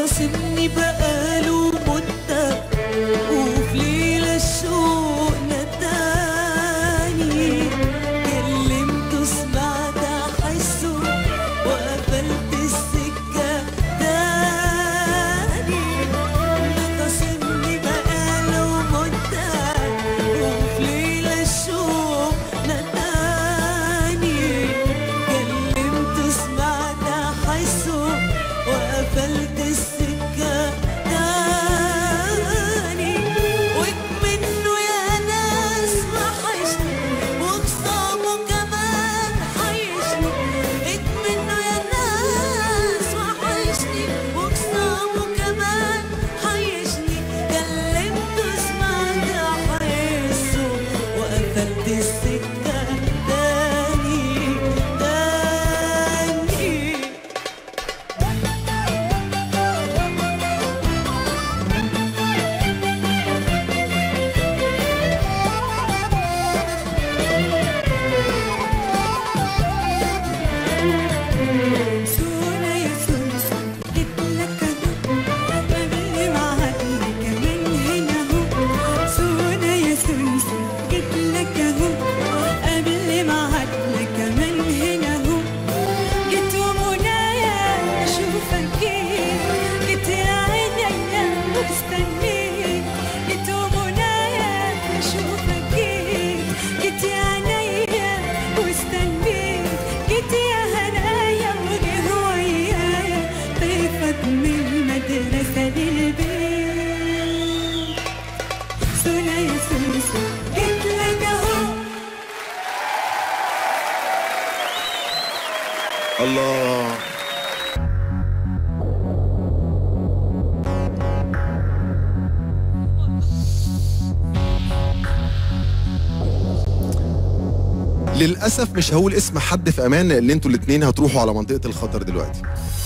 خاصمني بقاله مدة وفي ليلة الشوق نداني كلمته سمعت أحسه وقفلت السكة تاني خاصمني بقاله مدة وفي ليلة الشوق نداني كلمته سمعت أحسه وقفلت السكة تاني ومنه يا ناس وحشني وخصامه كمان حيشني منه يا ناس وحشني وخصامه كمان حيشني كلمته سمعت أحسه وقفلت السكة تاني تاني سونا يا سوسو جيت لك اهو قبل ميعادنا كمان هنا اهو سونا يا سوسو جيت لك اهو قبل ميعادنا كمان هنا اهو جيت ومنايا اشوفك جيت جيت يا عينيا مستنيك جيت ومنايا اشوفك جيت جيت يا عينيا واستنيك جيت يا هنايا وجه ويايا طيفك من المدرسة للبيت سونا يا سوسو جيت لك اهو الله للاسف مش هقول اسم حد في امان لان انتوا الاثنين هتروحوا على منطقه الخطر دلوقتي